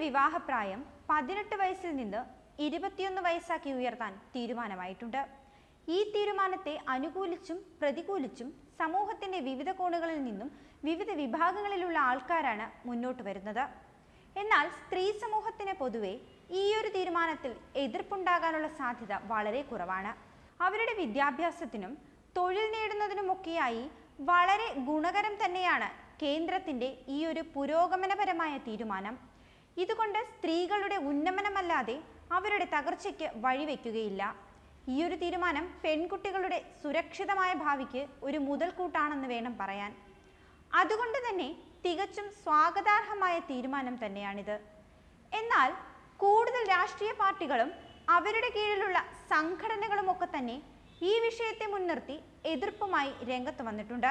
വിവാഹപ്രായം പതിനെട്ട് വയസ്സിൽ നിന്ന് ഇരുപത്തിയൊന്ന് വയസ്സാക്കി ഉയർത്താൻ തീരുമാനമായിട്ടുണ്ട് ഈ തീരുമാനത്തെ അനുകൂലിച്ചും പ്രതികൂലിച്ചും സമൂഹത്തിന്റെ വിവിധ കോണുകളിൽ നിന്നും വിവിധ വിഭാഗങ്ങളിലുള്ള ആൾക്കാരാണ് മുന്നോട്ട് വരുന്നത് എന്നാൽ സ്ത്രീ സമൂഹത്തിന് പൊതുവെ ഈ ഒരു തീരുമാനത്തിൽ എതിർപ്പുണ്ടാകാനുള്ള സാധ്യത വളരെ കുറവാണ് അവരുടെ വിദ്യാഭ്യാസത്തിനും തൊഴിൽ നേടുന്നതിനുമൊക്കെയായി വളരെ ഗുണകരം തന്നെയാണ് കേന്ദ്രത്തിന്റെ ഈ ഒരു പുരോഗമനപരമായ തീരുമാനം ഇതുകൊണ്ട് സ്ത്രീകളുടെ ഉന്നമനമല്ലാതെ അവരുടെ തകർച്ചയ്ക്ക് വഴിവെക്കുകയില്ല ഈ ഒരു തീരുമാനം പെൺകുട്ടികളുടെ സുരക്ഷിതമായ ഭാവിക്ക് ഒരു മുതൽക്കൂട്ടാണെന്ന് വേണം പറയാൻ അതുകൊണ്ട് തന്നെ തികച്ചും സ്വാഗതാർഹമായ തീരുമാനം തന്നെയാണിത് എന്നാൽ കൂടുതൽ രാഷ്ട്രീയ പാർട്ടികളും അവരുടെ കീഴിലുള്ള സംഘടനകളുമൊക്കെ തന്നെ ഈ വിഷയത്തെ മുൻനിർത്തി എതിർപ്പുമായി രംഗത്ത് വന്നിട്ടുണ്ട്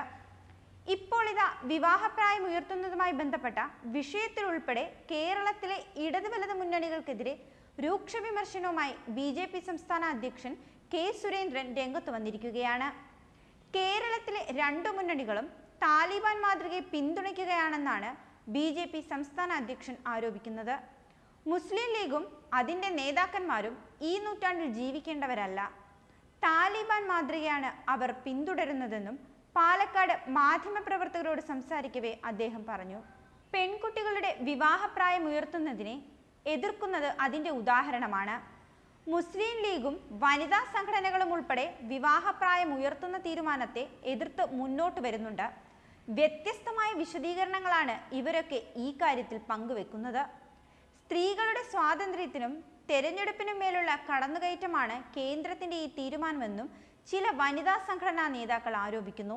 ഇപ്പോൾ ഇതാ വിവാഹപ്രായം ഉയർത്തുന്നതുമായി ബന്ധപ്പെട്ട വിഷയത്തിൽ ഉൾപ്പെടെ കേരളത്തിലെ ഇടത് വലത് മുന്നണികൾക്കെതിരെ രൂക്ഷ വിമർശനവുമായി ബി ജെ പി സംസ്ഥാന അധ്യക്ഷൻ കെ സുരേന്ദ്രൻ രംഗത്ത് വന്നിരിക്കുകയാണ് കേരളത്തിലെ രണ്ടു മുന്നണികളും താലിബാൻ മാതൃകയെ പിന്തുണയ്ക്കുകയാണെന്നാണ് ബി ജെ പി സംസ്ഥാന അധ്യക്ഷൻ ആരോപിക്കുന്നത് മുസ്ലിം ലീഗും അതിൻ്റെ നേതാക്കന്മാരും ഈ നൂറ്റാണ്ടിൽ ജീവിക്കേണ്ടവരല്ല താലിബാൻ മാതൃകയാണ് അവർ പിന്തുടരുന്നതെന്നും പാലക്കാട് മാധ്യമപ്രവർത്തകരോട് സംസാരിക്കവേ അദ്ദേഹം പറഞ്ഞു പെൺകുട്ടികളുടെ വിവാഹപ്രായം ഉയർത്തുന്നതിനെ എതിർക്കുന്നത് അതിൻ്റെ ഉദാഹരണമാണ് മുസ്ലിം ലീഗും വനിതാ സംഘടനകളും ഉൾപ്പെടെ വിവാഹപ്രായം ഉയർത്തുന്ന തീരുമാനത്തെ എതിർത്ത് മുന്നോട്ട് വരുന്നുണ്ട് വ്യത്യസ്തമായ വിശദീകരണങ്ങളാണ് ഇവരൊക്കെ ഈ കാര്യത്തിൽ പങ്കുവെക്കുന്നത് സ്ത്രീകളുടെ സ്വാതന്ത്ര്യത്തിനും തെരഞ്ഞെടുപ്പിനും മേലുള്ള കടന്നുകയറ്റമാണ് കേന്ദ്രത്തിന്റെ ഈ തീരുമാനമെന്നും ചില വനിതാ സംഘടനാ നേതാക്കൾ ആരോപിക്കുന്നു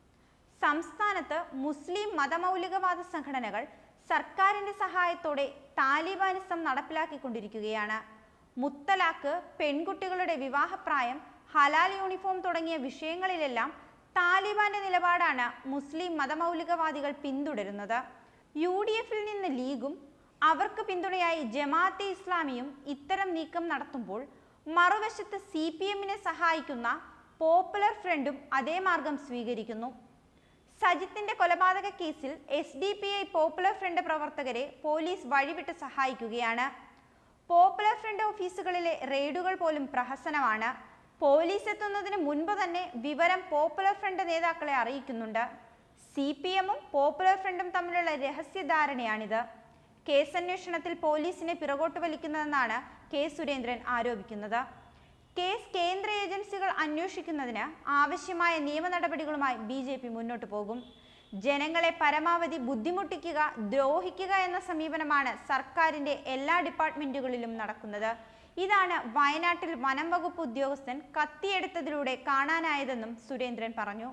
സംസ്ഥാനത്ത് മുസ്ലിം മതമൗലികവാദ സംഘടനകൾ സർക്കാരിന്റെ സഹായത്തോടെ താലിബാനിസം നടപ്പിലാക്കിക്കൊണ്ടിരിക്കുകയാണ് മുത്തലാക്ക് പെൺകുട്ടികളുടെ വിവാഹപ്രായം ഹലാൽ യൂണിഫോം തുടങ്ങിയ വിഷയങ്ങളിലെല്ലാം താലിബാന്റെ നിലപാടാണ് മുസ്ലിം മതമൗലികവാദികൾ പിന്തുടരുന്നത് യു ഡി എഫിൽ നിന്ന് ലീഗും അവർക്ക് പിന്തുണയായി ജമാഅത്തെ ഇസ്ലാമിയും ഇത്തരം നീക്കം നടത്തുമ്പോൾ മറുവശത്ത് സി പി എമ്മിനെ സഹായിക്കുന്ന പോപ്പുലർ ഫ്രണ്ടും അതേ മാർഗം സ്വീകരിക്കുന്നു സജിത്തിന്റെ കൊലപാതക കേസിൽ S D P I popular front പ്രവർത്തകരെ പോലീസ് വഴിവിട്ട് സഹായിക്കുകയാണ് പോപ്പുലർ ഫ്രണ്ട് ഓഫീസുകളിലെ റെയ്ഡുകൾ പോലും പ്രഹസനമാണ് പോലീസ് എത്തുന്നതിന് മുൻപ് തന്നെ വിവരം പോപ്പുലർ ഫ്രണ്ട് നേതാക്കളെ അറിയിക്കുന്നുണ്ട് സി പി എമ്മും പോപ്പുലർ ഫ്രണ്ടും തമ്മിലുള്ള രഹസ്യധാരണയാണിത് കേസന്വേഷണത്തിൽ പോലീസിനെ പിറകോട്ട് വലിക്കുന്നതെന്നാണ് കെ സുരേന്ദ്രൻ ആരോപിക്കുന്നത് കേസ് കേന്ദ്ര ഏജൻസികൾ അന്വേഷിക്കുന്നതിന് ആവശ്യമായ നിയമ നടപടികളുമായി ബി ജെ പി മുന്നോട്ട് പോകും ജനങ്ങളെ പരമാവധി ബുദ്ധിമുട്ടിക്കുക ദ്രോഹിക്കുക എന്ന സമീപനമാണ് സർക്കാരിന്റെ എല്ലാ ഡിപ്പാർട്ട്മെന്റുകളിലും നടക്കുന്നത് ഇതാണ് വയനാട്ടിൽ വനം വകുപ്പ് ഉദ്യോഗസ്ഥൻ കത്തിയെടുത്തതിലൂടെ കാണാനായതെന്നും സുരേന്ദ്രൻ പറഞ്ഞു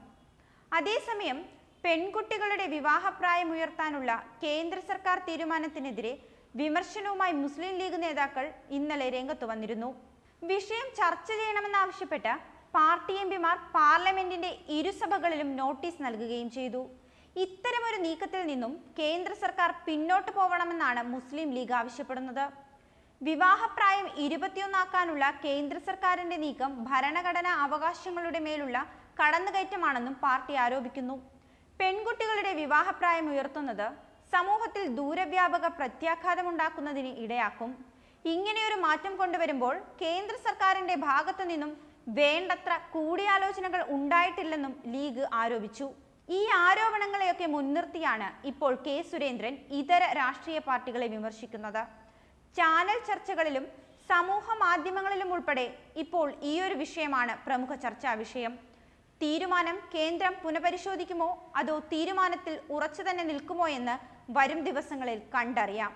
അതേസമയം പെൺകുട്ടികളുടെ വിവാഹപ്രായം ഉയർത്താനുള്ള കേന്ദ്ര സർക്കാർ തീരുമാനത്തിനെതിരെ വിമർശനവുമായി മുസ്ലിം ലീഗ് നേതാക്കൾ ഇന്നലെ രംഗത്ത് വന്നിരുന്നു വിഷയം ചർച്ച ചെയ്യണമെന്നാവശ്യപ്പെട്ട് പാർട്ടി എം പിമാർ പാർലമെന്റിന്റെ ഇരുസഭകളിലും നോട്ടീസ് നൽകുകയും ചെയ്തു ഇത്തരമൊരു നീക്കത്തിൽ നിന്നും കേന്ദ്ര സർക്കാർ പിന്നോട്ട് പോകണമെന്നാണ് മുസ്ലിം ലീഗ് ആവശ്യപ്പെടുന്നത് വിവാഹപ്രായം ഇരുപത്തിയൊന്നാക്കാനുള്ള കേന്ദ്ര സർക്കാരിന്റെ നീക്കം ഭരണഘടനാ അവകാശങ്ങളുടെ മേലുള്ള കടന്നുകയറ്റമാണെന്നും പാർട്ടി ആരോപിക്കുന്നു പെൺകുട്ടികളുടെ വിവാഹപ്രായം ഉയർത്തുന്നത് സമൂഹത്തിൽ ദൂരവ്യാപക പ്രത്യാഘാതമുണ്ടാക്കുന്നതിന് ഇടയാക്കും ഇങ്ങനെയൊരു മാറ്റം കൊണ്ടുവരുമ്പോൾ കേന്ദ്ര സർക്കാരിന്റെ ഭാഗത്തു നിന്നും വേണ്ടത്ര കൂടിയാലോചനകൾ ഉണ്ടായിട്ടില്ലെന്നും ലീഗ് ആരോപിച്ചു ഈ ആരോപണങ്ങളെയൊക്കെ മുൻനിർത്തിയാണ് ഇപ്പോൾ കെ സുരേന്ദ്രൻ ഇതര രാഷ്ട്രീയ പാർട്ടികളെ വിമർശിക്കുന്നത് ചാനൽ ചർച്ചകളിലും സമൂഹ മാധ്യമങ്ങളിലും ഉൾപ്പെടെ ഇപ്പോൾ ഈ ഒരു വിഷയമാണ് പ്രമുഖ ചർച്ചാ വിഷയം തീരുമാനം കേന്ദ്രം പുനഃപരിശോധിക്കുമോ അതോ തീരുമാനത്തിൽ ഉറച്ചു തന്നെ നിൽക്കുമോ എന്ന് വരും ദിവസങ്ങളിൽ കണ്ടറിയാം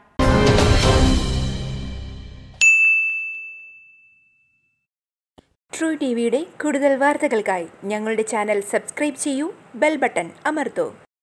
ട്രൂ ടി വിയുടെ കൂടുതൽ വാർത്തകൾക്കായി ഞങ്ങളുടെ ചാനൽ സബ്സ്ക്രൈബ് ചെയ്യൂ ബെൽ ബട്ടൺ അമർത്തൂ